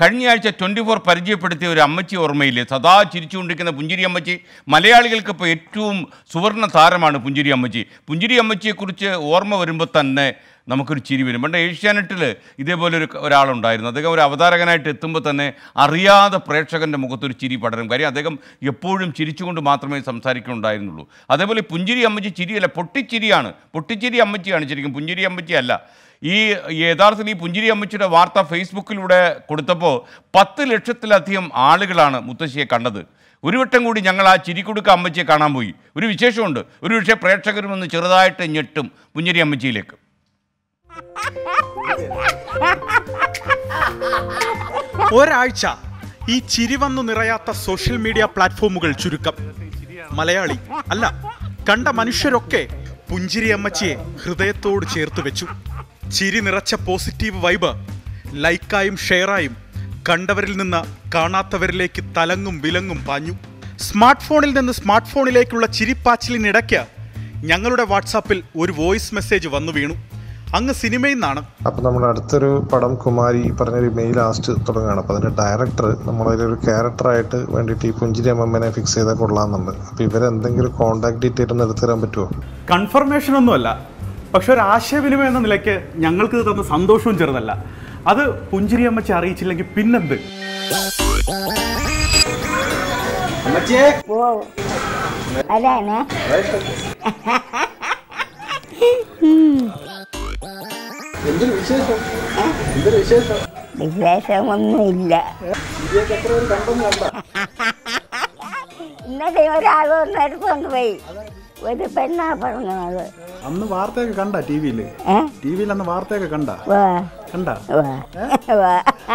കഴിഞ്ഞയാഴ്ച twenty four പരിചയപ്പെടുത്തിയ ഒരു അമ്മച്ചി ഓർമ്മയില്ലേ സദാ ചിരിച്ചുകൊണ്ടിരിക്കുന്ന പുഞ്ചിരി അമ്മച്ചി മലയാളികൾക്ക് ഇപ്പോൾ ഏറ്റവും സുവർണ താരമാണ് പുഞ്ചിരി അമ്മച്ചി പുഞ്ചിരി അമ്മച്ചിയെക്കുറിച്ച് ഓർമ്മ വരുമ്പോൾ തന്നെ നമുക്കൊരു ചിരി വരും പണ്ട് ഏഷ്യാനെറ്റിൽ ഇതേപോലെ ഒരു ഒരാളുണ്ടായിരുന്നു അദ്ദേഹം ഒരു അവതാരകനായിട്ട് എത്തുമ്പോൾ തന്നെ അറിയാതെ പ്രേക്ഷകൻ്റെ മുഖത്തൊരു ചിരി പടരും കാര്യം അദ്ദേഹം എപ്പോഴും ചിരിച്ചുകൊണ്ട് മാത്രമേ സംസാരിക്കുന്നുണ്ടായിരുന്നുള്ളൂ അതേപോലെ പുഞ്ചിരി അമ്മച്ചി ചിരിയല്ല പൊട്ടിച്ചിരിയാണ് പൊട്ടിച്ചിരി അമ്മച്ചിയാണ് ശരിക്കും പുഞ്ചിരി അമ്മച്ചി അല്ല ഈ യഥാർത്ഥത്തിൽ ഈ പുഞ്ചിരി അമ്മച്ചിയുടെ വാർത്ത ഫേസ്ബുക്കിലൂടെ കൊടുത്തപ്പോൾ പത്ത് ലക്ഷത്തിലധികം ആളുകളാണ് മുത്തശ്ശിയെ കണ്ടത് ഒരു വട്ടം കൂടി ഞങ്ങൾ ആ ചിരിക്കുടുക്ക അമ്മച്ചിയെ കാണാൻ പോയി ഒരു വിശേഷമുണ്ട് ഒരു പക്ഷേ പ്രേക്ഷകരും ഒന്ന് ചെറുതായിട്ട് ഞെട്ടും പുഞ്ചിരി അമ്മച്ചിയിലേക്ക് ഒരാഴ്ച ഈ ചിരി വന്നു നിറയാത്ത സോഷ്യൽ മീഡിയ പ്ലാറ്റ്ഫോമുകൾ ചുരുക്കം മലയാളി അല്ല കണ്ട മനുഷ്യരൊക്കെ പുഞ്ചിരി അമ്മച്ചിയെ ഹൃദയത്തോട് ചേർത്ത് വെച്ചു ചിരി നിറച്ച പോസിറ്റീവ് വൈബ് ലൈക്കായും ഷെയറായും കണ്ടവരിൽ നിന്ന് കാണാത്തവരിലേക്ക് തലങ്ങും വിലങ്ങും പാഞ്ഞു സ്മാർട്ട് ഫോണിൽ നിന്ന് സ്മാർട്ട് ഫോണിലേക്കുള്ള ചിരിപ്പാച്ചിലിനിടയ്ക്ക് ഞങ്ങളുടെ വാട്സാപ്പിൽ ഒരു വോയിസ് മെസ്സേജ് വന്നു വീണു അങ്ങ് സിനിമയിൽ നിന്നാണ് അപ്പോൾ നമ്മുടെ അടുത്തൊരു പടം കുമാരി പറഞ്ഞൊരു മെയ് ലാസ്റ്റ് തുടങ്ങുകയാണ് അപ്പോൾ അതിൻ്റെ ഡയറക്ടർ നമ്മളതിലൊരു ക്യാരക്ടറായിട്ട് വേണ്ടിയിട്ട് ഈ പുഞ്ചിരി അമ്മമ്മനെ ഫിക്സ് ചെയ്താൽ കൊള്ളാമെന്നുണ്ട് അപ്പോൾ ഇവരെന്തെങ്കിലും കോൺടാക്ട് ഡീറ്റെയിൽ ഒന്ന് എടുത്തു തരാൻ പറ്റുമോ കൺഫർമേഷൻ ഒന്നുമല്ല പക്ഷെ ഒരു ആശയവിനിമയം എന്ന നിലയ്ക്ക് ഞങ്ങൾക്ക് ഇത് തന്ന സന്തോഷവും ചെറുതല്ല അത് പുഞ്ചിരി അമ്മച്ചി അറിയിച്ചില്ലെങ്കിൽ പിന്നെന്ത് ഓ അതാണ് വിശേഷമൊന്നുമില്ല ഇന്നലെ ഒരാൾ ഒന്ന് എടുത്തോണ്ട് പോയി ഒരു പെണ്ണാ പറഞ്ഞത് അന്ന് വാർത്തയൊക്കെ കണ്ട ടി വിയിൽ ഏ ടി വിയിൽ അന്ന് വാർത്തയൊക്കെ കണ്ട വാ കണ്ട വാ വാ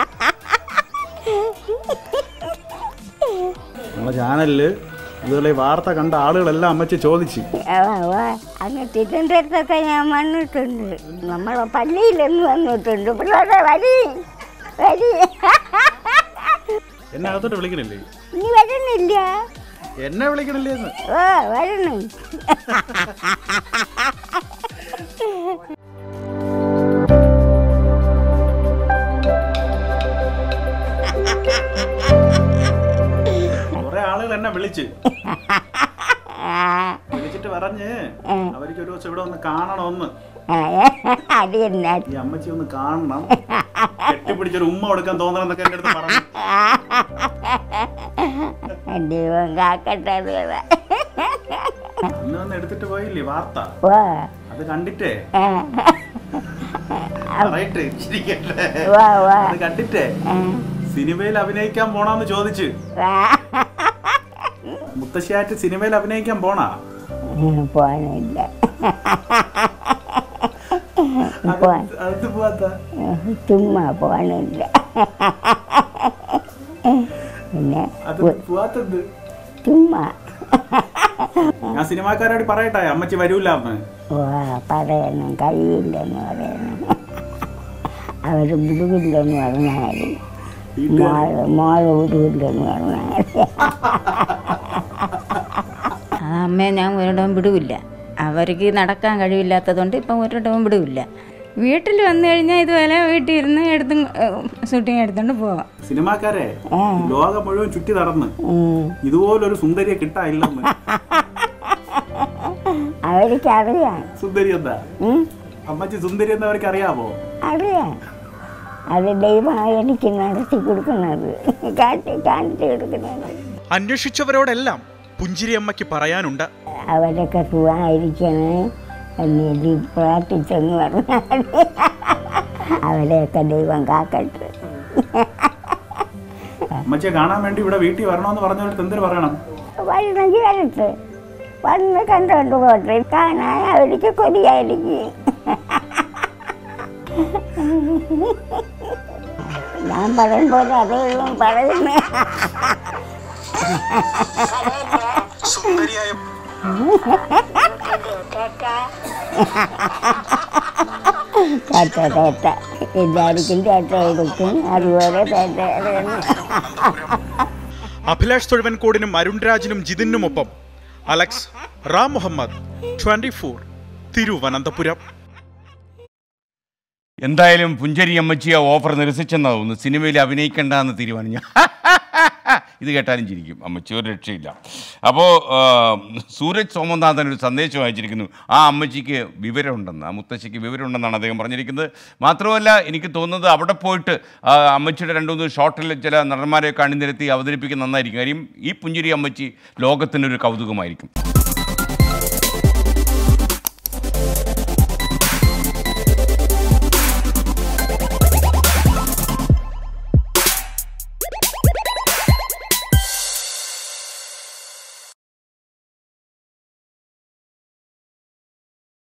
നമ്മളെ ചാനലില് ഇതുപോലെ ഈ വാർത്ത കണ്ട ആളുകളെല്ലാം അമ്മച്ചി ചോദിച്ചു വാ വാ അങ്ങ് തിരുവനന്തപുരത്തൊക്കെ ഞാൻ വന്നിട്ടുണ്ട് നമ്മളെ പള്ളിയിലൊന്ന് വന്നിട്ടുണ്ട് പിള്ളേരെ വരി വരി എന്നെ അകത്തോട്ട് വിളിക്കണില്ലേ നീ വരുന്നില്ല എന്നെ വിളിക്കണില്ലേ എന്ന് ഓ വരണം കുറെ ആളുകൾ എന്നെ വിളിച്ച് വിളിച്ചിട്ട് പറഞ്ഞ് അവർക്ക് ഒരു ദിവസം ഇവിടെ ഒന്ന് കാണണമെന്ന് അത് എന്നാ ഈ അമ്മച്ചി ഒന്ന് കാണണം കെട്ടിപ്പിടിച്ചൊരു ഉമ്മ കൊടുക്കാൻ തോന്നണം എന്നൊക്കെ എൻ്റെ അടുത്ത് പറഞ്ഞു ദൈവം കാക്കട്ടെ ദൈവം. അന്ന് വന്ന് എടുത്തിട്ട് പോയില്ലേ വാർത്ത വാ അത് കണ്ടിട്ടേ ആ. പറയട്ടെ ചിരിക്കട്ടെ വാ വാ അത് കണ്ടിട്ടേ ആ. സിനിമയിൽ അഭിനയിക്കാൻ പോണാന്ന് ചോദിച്ച് വാ മുത്തശ്ശിയായിട്ട് സിനിമയിൽ അഭിനയിക്കാൻ പോണാ പോണില്ല അത് പോ അത് പോവാത്ത ചുമ്മാ പോണില്ല പിന്നെ അത് പോവാത്തത് ചുമ്മാ ഞാൻ സിനിമാക്കാരോട് പറയട്ടെ അമ്മച്ചി വരൂല എന്ന് വാ പറയണം കഴിയില്ലെന്ന് പറയണം അവർ വിടുവില്ലെന്ന് പറഞ്ഞാൽ മോള് മോള് വിടുവില്ലെന്ന് പറഞ്ഞാൽ ആ അമ്മയെ ഞാൻ ഒരിടവും വിടുവില്ല അവർക്ക് നടക്കാൻ കഴിവില്ലാത്തതുകൊണ്ട് ഇപ്പം ഒരിടവും വിടുവില്ല വീട്ടിൽ വന്നു കഴിഞ്ഞാൽ ഇതുപോലെ വീട്ടിൽ ഇരുന്ന് എടുത്തും ഷൂട്ടിങ് എടുത്തുകൊണ്ട് പോവാം സിനിമാക്കാരെ ലോകം മുഴുവൻ ചുറ്റി നടന്ന് ഉം. ഇതുപോലൊരു സുന്ദരിയെ കിട്ടാനില്ലെന്ന് അവർക്കറിയാം സുന്ദരി എന്താ ഉം. അമ്മച്ചി സുന്ദരി എന്ന് അവർക്ക് അറിയാമോ അറിയാം അത് ദൈവം എനിക്ക് നടത്തി കൊടുക്കുന്നത് കാട്ടി കാണിച്ചു കൊടുക്കുന്നത് അന്വേഷിച്ചവരോടെല്ലാം പുഞ്ചിരി അമ്മയ്ക്ക് പറയാനുണ്ട് അവരൊക്കെ സുഖമായിരിക്കണേ എന്ന് പ്രാർത്ഥിച്ചെന്ന് പറഞ്ഞാൽ അവരെയൊക്കെ ദൈവം കാക്കട്ടെ അമ്മച്ചിയെ കാണാൻ വേണ്ടി ഇവിടെ വീട്ടിൽ വരണമെന്ന് പറഞ്ഞവർക്ക് എന്തിനു പറയണം വരണമെങ്കിൽ വരട്ടെ വന്ന് കണ്ടോണ്ട് പോട്ടെ കാണാൻ അവർക്ക് കൊതിയായിരിക്കും ഞാൻ പറയും പോലെ അതേ പറയുന്നത് സുന്ദരിയായ തേറ്റ തേറ്റ എല്ലാവർക്കും തേറ്റ എടുക്കും അതുപോലെ തേറ്റ എടുക്കണം അഭിലാഷ് തൊഴുവൻകോടിനും അരുൺ രാജിനും ജിതിനുമൊപ്പം Alex Ram Muhammad twenty four Thiruvananthapuram എന്തായാലും പുഞ്ചരി അമ്മച്ചി ആ ഓഫർ നിരസിച്ചെന്നാ തോന്നുന്നു സിനിമയിൽ അഭിനയിക്കണ്ട എന്ന് തീരുമാനം ഞാൻ ഇത് കേട്ടാലും ചിരിക്കും അമ്മച്ചി ഒരു രക്ഷയില്ല അപ്പോൾ സൂരജ് സോമനാഥൻ ഒരു സന്ദേശം അയച്ചിരിക്കുന്നു ആ അമ്മച്ചിക്ക് വിവരമുണ്ടെന്ന് ആ മുത്തശ്ശിക്ക് വിവരമുണ്ടെന്നാണ് അദ്ദേഹം പറഞ്ഞിരിക്കുന്നത് മാത്രമല്ല എനിക്ക് തോന്നുന്നത് അവിടെ പോയിട്ട് ആ അമ്മച്ചിയുടെ രണ്ട് മൂന്ന് ഷോട്ടിൽ ചില നടന്മാരെയൊക്കെ അണിനിരത്തി അവതരിപ്പിക്കുന്ന നന്നായിരിക്കും കാര്യം ഈ പുഞ്ചിരി അമ്മച്ചി ലോകത്തിനൊരു കൗതുകമായിരിക്കും